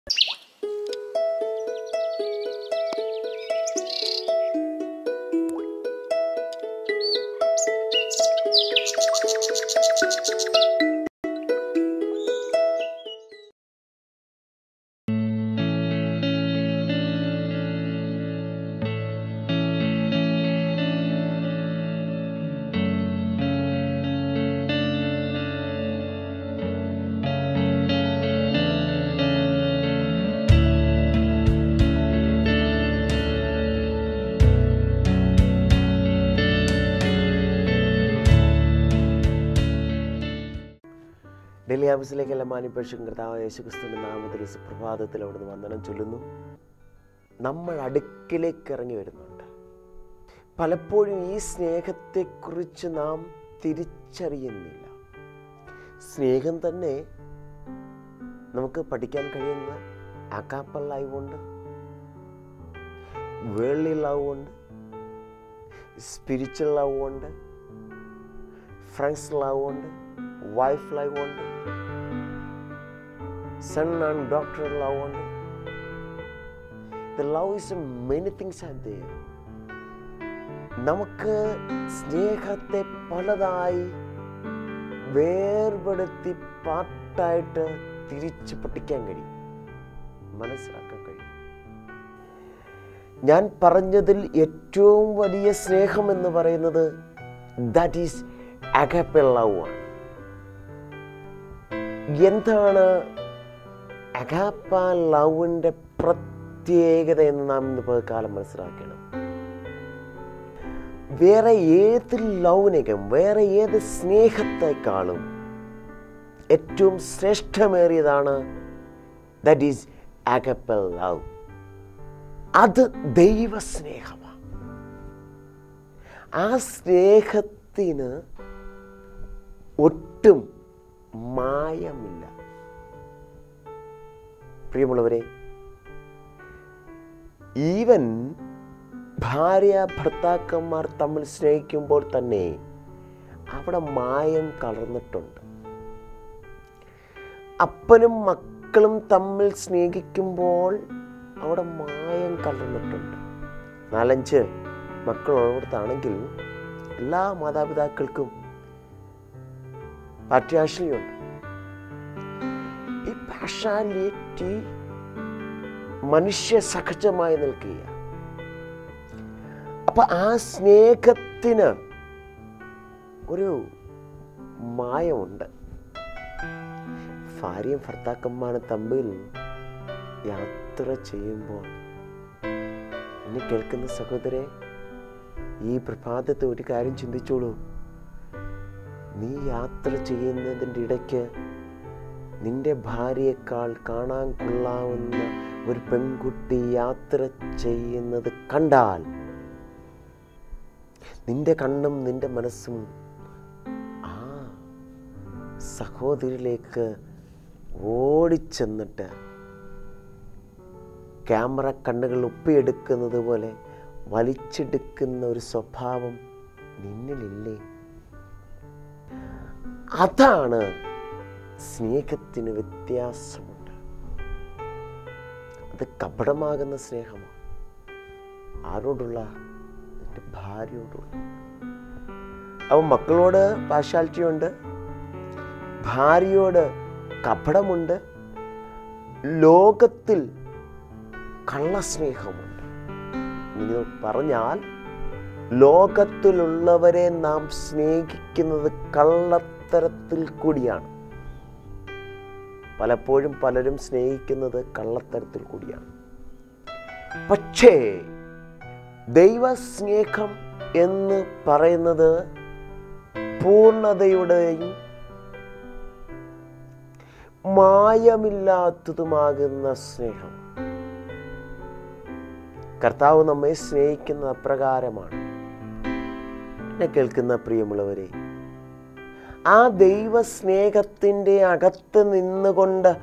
ഡൽഹി ഹൗസിലേക്കുള്ള മാനിപ്പേഷൻ കർത്താവ് യേശുക്രിസ്തുവിൻ്റെ നാമത്തിൽ സുപ്രഭാതത്തിൽ അവിടുന്ന് വന്ദനം ചൊല്ലുന്നു നമ്മൾ അടുക്കിലേക്ക് ഇറങ്ങി വരുന്നുണ്ട് പലപ്പോഴും ഈ സ്നേഹത്തെക്കുറിച്ച് നാം തിരിച്ചറിയുന്നില്ല സ്നേഹം തന്നെ നമുക്ക് പഠിക്കാൻ കഴിയുന്ന അക്കാപ്പൽ ലൈവ് ഉണ്ട് വേൾഡി ലവ് ഉണ്ട് സ്പിരിച്വൽ ലവ് ഉണ്ട് ഫ്രണ്ട്സ് ലവ് ഉണ്ട് വൈഫ് ലവ് ഉണ്ട് സൺ ആൻഡ് ഡോക്ടർ ലവ് ഉണ്ട് the love is many things are there നമുക്ക് സ്നേഹത്തെ പലതായി വേർപെടുത്തി പാട്ടായിട്ട് തിരിച്ച് പഠിക്കാൻ കഴിയും മനസ്സിലാക്കാൻ കഴിയും ഞാൻ പറഞ്ഞതിൽ ഏറ്റവും വലിയ സ്നേഹം എന്ന് പറയുന്നത് ദാറ്റ് ഈസ് അഗപ്പ ലവ് ആണ് എന്താണ് അഗാപ്പ ലവിൻ്റെ പ്രത്യേകത എന്ന് നാം ഇന്ന് കാലം മനസ്സിലാക്കണം വേറെ ഏത് ലവിനേക്കും വേറെ ഏത് സ്നേഹത്തെക്കാളും ഏറ്റവും ശ്രേഷ്ഠമേറിയതാണ് ദാറ്റ് ഈസ് അഗപ്പ ലവ് അത് ദൈവസ്നേഹമാണ് ആ സ്നേഹത്തിന് ഒട്ടും മായമില്ല പ്രിയമുള്ളവരെ ഈവൻ ഭാര്യ ഭർത്താക്കന്മാർ തമ്മിൽ സ്നേഹിക്കുമ്പോൾ തന്നെ അവിടെ മായം കലർന്നിട്ടുണ്ട് അപ്പനും മക്കളും തമ്മിൽ സ്നേഹിക്കുമ്പോൾ അവിടെ മായം കലർന്നിട്ടുണ്ട് നാലഞ്ച് മക്കളുള്ളിടത്താണെങ്കിൽ എല്ലാ മാതാപിതാക്കൾക്കും പാർട്ടിയാഷ്ലിയുണ്ട് ഈ പാഷാലിറ്റി മനുഷ്യ സഹജമായി നിൽക്കുക അപ്പൊ ആ സ്നേഹത്തിന് ഒരു മായമുണ്ട് ഭാര്യയും ഭർത്താക്കന്മാരും തമ്മിൽ യാത്ര ചെയ്യുമ്പോൾ എന്നെ കേൾക്കുന്ന സഹോദരെ ഈ പ്രഭാതത്തെ ഒരു കാര്യം ചിന്തിച്ചോളൂ നീ യാത്ര ചെയ്യുന്നതിൻ്റെ ഇടയ്ക്ക് നിന്റെ ഭാര്യയെക്കാൾ കാണാൻ കൊള്ളാവുന്ന ഒരു പെൺകുട്ടി യാത്ര ചെയ്യുന്നത് കണ്ടാൽ നിന്റെ കണ്ണും നിന്റെ മനസ്സും ആ സഹോദരിയിലേക്ക് ഓടിച്ചെന്നിട്ട് ക്യാമറ കണ്ണുകൾ ഒപ്പിയെടുക്കുന്നത് പോലെ വലിച്ചെടുക്കുന്ന ഒരു സ്വഭാവം നിന്നിലില്ലേ അതാണ് സ്നേഹത്തിന് വ്യത്യാസമുണ്ട് അത് കപടമാകുന്ന സ്നേഹമാണ് ആരോടുള്ള എൻ്റെ ഭാര്യയോടുള്ള അപ്പം മക്കളോട് പാർഷ്യാലിറ്റി ഉണ്ട് ഭാര്യയോട് കപടമുണ്ട് ലോകത്തിൽ കള്ളസ്നേഹമുണ്ട് ഇങ്ങനെ പറഞ്ഞാൽ ലോകത്തിലുള്ളവരെ നാം സ്നേഹിക്കുന്നത് കള്ളത്തരത്തിൽ കൂടിയാണ് പലപ്പോഴും പലരും സ്നേഹിക്കുന്നത് കള്ളത്തരത്തിൽ കൂടിയാണ് പക്ഷേ ദൈവസ്നേഹം എന്ന് പറയുന്നത് പൂർണ്ണതയുടെയും മായമില്ലാത്തതുമാകുന്ന സ്നേഹം കർത്താവ് നമ്മെ സ്നേഹിക്കുന്ന അപ്രകാരമാണ് എന്നെ കേൾക്കുന്ന പ്രിയമുള്ളവരെ ആ ദൈവ സ്നേഹത്തിൻ്റെ അകത്ത് നിന്നുകൊണ്ട്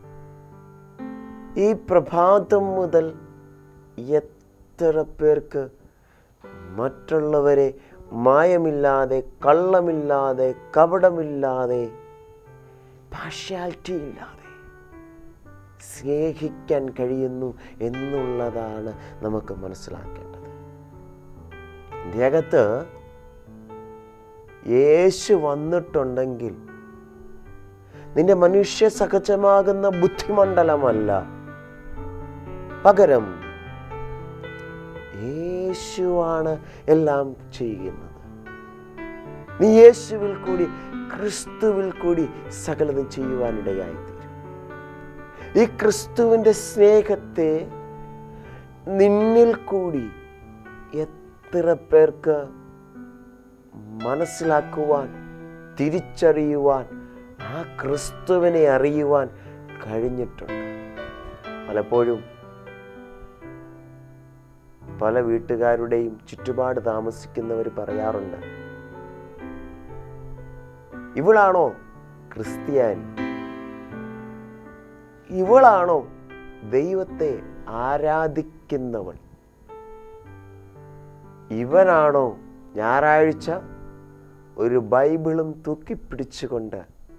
ഈ പ്രഭാതം മുതൽ എത്ര പേർക്ക് മറ്റുള്ളവരെ മായമില്ലാതെ കള്ളമില്ലാതെ കപടമില്ലാതെ പാഷ്യാലിറ്റി ഇല്ലാതെ സ്നേഹിക്കാൻ കഴിയുന്നു എന്നുള്ളതാണ് നമുക്ക് മനസ്സിലാക്കേണ്ടത് എൻ്റെ അകത്ത് യേശു വന്നിട്ടുണ്ടെങ്കിൽ നിന്റെ മനുഷ്യ സഹജമാകുന്ന ബുദ്ധിമണ്ഡലമല്ല പകരം യേശുവാണ് എല്ലാം ചെയ്യുന്നത് നീ യേശുവിൽ കൂടി ക്രിസ്തുവിൽ കൂടി സകലതും ചെയ്യുവാനിടയായിത്തീരും ഈ ക്രിസ്തുവിൻ്റെ സ്നേഹത്തെ നിന്നിൽ കൂടി എത്ര പേർക്ക് മനസ്സിലാക്കുവാൻ തിരിച്ചറിയുവാൻ ആ ക്രിസ്തുവിനെ അറിയുവാൻ കഴിഞ്ഞിട്ടുണ്ട് പലപ്പോഴും പല വീട്ടുകാരുടെയും ചുറ്റുപാട് താമസിക്കുന്നവർ പറയാറുണ്ട് ഇവളാണോ ക്രിസ്ത്യാനി ഇവളാണോ ദൈവത്തെ ആരാധിക്കുന്നവൾ ഇവനാണോ ഞായറാഴ്ച ഒരു ബൈബിളും തൂക്കിപ്പിടിച്ചുകൊണ്ട്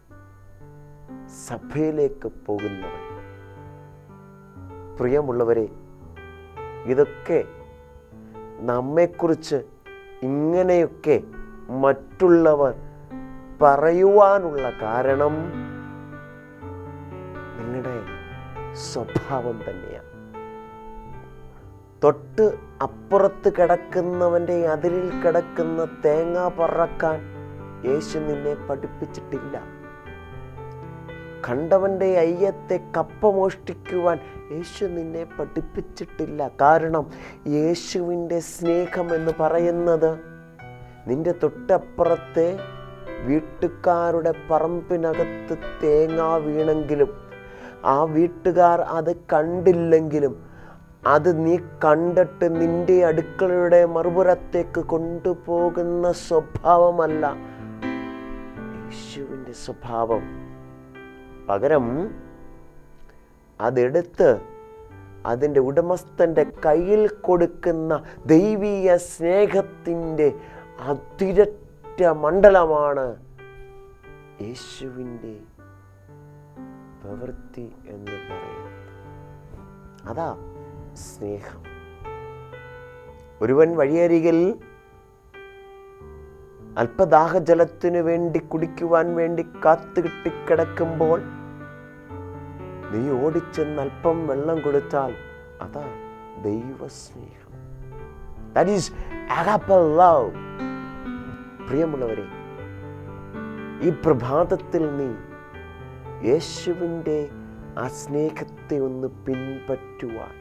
സഭയിലേക്ക് പോകുന്നവൻ പ്രിയമുള്ളവരെ ഇതൊക്കെ നമ്മെക്കുറിച്ച് ഇങ്ങനെയൊക്കെ മറ്റുള്ളവർ പറയുവാനുള്ള കാരണം നിങ്ങളുടെ സ്വഭാവം തന്നെയാണ് തൊട്ട് അപ്പുറത്ത് കിടക്കുന്നവൻ്റെ അതിരിൽ കിടക്കുന്ന തേങ്ങ പറക്കാൻ യേശു നിന്നെ പഠിപ്പിച്ചിട്ടില്ല കണ്ടവൻ്റെ അയ്യത്തെ കപ്പ മോഷ്ടിക്കുവാൻ യേശു നിന്നെ പഠിപ്പിച്ചിട്ടില്ല കാരണം യേശുവിൻ്റെ സ്നേഹം എന്ന് പറയുന്നത് നിന്റെ തൊട്ടപ്പുറത്തെ വീട്ടുകാരുടെ പറമ്പിനകത്ത് തേങ്ങ വീണെങ്കിലും ആ വീട്ടുകാർ അത് കണ്ടില്ലെങ്കിലും അത് നീ കണ്ടിട്ട് നിന്റെ അടുക്കളയുടെ മറുപുറത്തേക്ക് കൊണ്ടുപോകുന്ന സ്വഭാവമല്ല യേശുവിൻ്റെ സ്വഭാവം പകരം അതെടുത്ത് അതിൻ്റെ ഉടമസ്ഥൻ്റെ കയ്യിൽ കൊടുക്കുന്ന ദൈവീയ സ്നേഹത്തിൻ്റെ അതിരറ്റ മണ്ഡലമാണ് യേശുവിൻ്റെ പ്രവൃത്തി എന്ന് പറയുന്നത് അതാ സ്നേഹം ഒരുവൻ വഴിയരികിൽ അല്പദാഹജലത്തിനു വേണ്ടി കുടിക്കുവാൻ വേണ്ടി കാത്തുകിട്ടി കിടക്കുമ്പോൾ നീ ഓടിച്ചെന്ന് അല്പം വെള്ളം കൊടുത്താൽ അതാ ദൈവസ്നേഹം ദാറ്റ് ഈസ് ലവ് പ്രിയമുള്ളവരെ ഈ പ്രഭാതത്തിൽ നീ യേശുവിൻ്റെ ആ സ്നേഹത്തെ ഒന്ന് പിൻപറ്റുവാൻ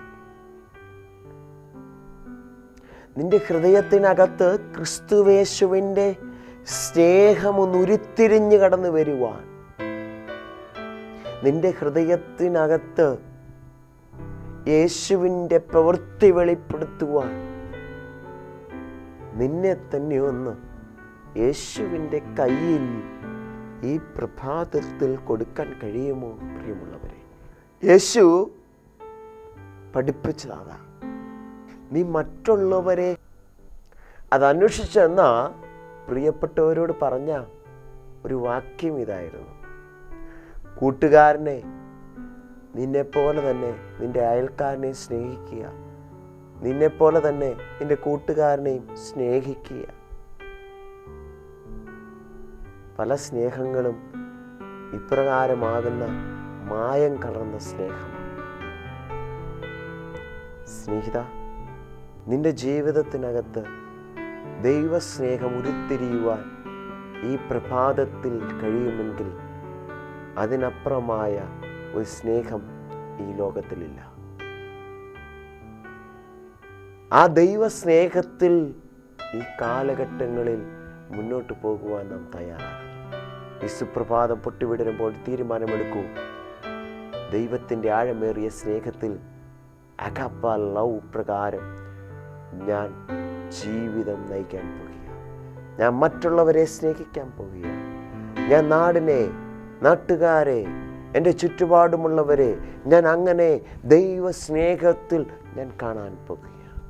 നിന്റെ ഹൃദയത്തിനകത്ത് ക്രിസ്തുവേശുവിൻ്റെ സ്നേഹം ഒന്ന് ഉരുത്തിരിഞ്ഞു കടന്നു വരുവാൻ നിന്റെ ഹൃദയത്തിനകത്ത് യേശുവിൻ്റെ പ്രവൃത്തി വെളിപ്പെടുത്തുവാൻ നിന്നെ തന്നെ ഒന്ന് യേശുവിൻ്റെ കയ്യിൽ ഈ പ്രഭാതത്തിൽ കൊടുക്കാൻ കഴിയുമോ പ്രിയമുള്ളവരെ യേശു പഠിപ്പിച്ചതാ നീ മറ്റുള്ളവരെ അത് അന്വേഷിച്ചെന്ന പ്രിയപ്പെട്ടവരോട് പറഞ്ഞ ഒരു വാക്യം ഇതായിരുന്നു കൂട്ടുകാരനെ നിന്നെപ്പോലെ തന്നെ നിന്റെ അയൽക്കാരനെ സ്നേഹിക്കുക നിന്നെപ്പോലെ തന്നെ നിന്റെ കൂട്ടുകാരനെയും സ്നേഹിക്കുക പല സ്നേഹങ്ങളും ഇപ്രകാരമാകുന്ന മായം കലർന്ന സ്നേഹം സ്നേഹിത നിന്റെ ജീവിതത്തിനകത്ത് ദൈവസ്നേഹം ഉരുത്തിരിയുവാൻ ഈ പ്രഭാതത്തിൽ കഴിയുമെങ്കിൽ അതിനപ്പുറമായ ഒരു സ്നേഹം ഈ ലോകത്തിലില്ല ആ ദൈവസ്നേഹത്തിൽ ഈ കാലഘട്ടങ്ങളിൽ മുന്നോട്ട് പോകുവാൻ നാം തയ്യാറാണ് ഈ സുപ്രഭാതം പൊട്ടിവിടരുമ്പോൾ തീരുമാനമെടുക്കൂ ദൈവത്തിൻ്റെ ആഴമേറിയ സ്നേഹത്തിൽ അകപ്പ ലവ് പ്രകാരം ഞാൻ ജീവിതം നയിക്കാൻ പോകുക ഞാൻ മറ്റുള്ളവരെ സ്നേഹിക്കാൻ പോകുക ഞാൻ നാടിനെ നാട്ടുകാരെ എൻ്റെ ചുറ്റുപാടുമുള്ളവരെ ഞാൻ അങ്ങനെ ദൈവ സ്നേഹത്തിൽ ഞാൻ കാണാൻ പോകുക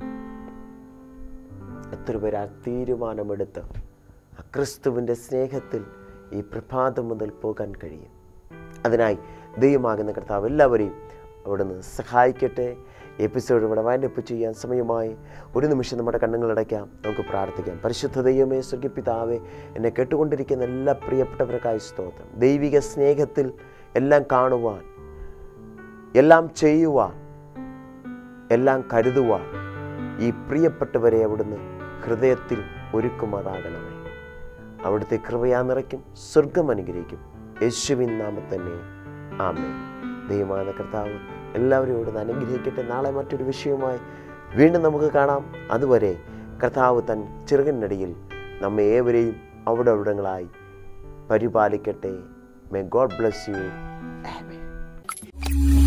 എത്ര പേര് ആ തീരുമാനമെടുത്ത് ആ ക്രിസ്തുവിൻ്റെ സ്നേഹത്തിൽ ഈ പ്രഭാതം മുതൽ പോകാൻ കഴിയും അതിനായി ദൈവമാകുന്ന കർത്താവ് എല്ലാവരെയും അവിടുന്ന് സഹായിക്കട്ടെ എപ്പിസോഡ് ഇവിടെ വൈൻഡപ്പ് ചെയ്യാൻ സമയമായി ഒരു നിമിഷം നമ്മുടെ കണ്ണുകളടയ്ക്കാം നമുക്ക് പ്രാർത്ഥിക്കാം പരിശുദ്ധ ദൈവമേ സ്വർഗപിതാവേ എന്നെ കേട്ടുകൊണ്ടിരിക്കുന്ന എല്ലാ പ്രിയപ്പെട്ടവർക്കായി സ്തോത്രം ദൈവിക സ്നേഹത്തിൽ എല്ലാം കാണുവാൻ എല്ലാം ചെയ്യുവാൻ എല്ലാം കരുതുവാൻ ഈ പ്രിയപ്പെട്ടവരെ അവിടുന്ന് ഹൃദയത്തിൽ ഒരുക്കുമാറാകണമേ അവിടുത്തെ കൃപയാ നിറയ്ക്കും സ്വർഗം അനുഗ്രഹിക്കും യേശുവിൻ നാമത്തന്നെ ആമേ ദൈവமான കർത്താവ് എല്ലാവരും ഇവിടുന്ന് അനുഗ്രഹിക്കട്ടെ നാളെ മറ്റൊരു വിഷയവുമായി വീണ്ടും നമുക്ക് കാണാം അതുവരെ കർത്താവ് തൻ ചെറുകനടിയിൽ നമ്മെ ഏവരെയും അവിടെ അവിടങ്ങളായി പരിപാലിക്കട്ടെ മേ ഗോഡ് ബ്ലെസ് യു ആമേ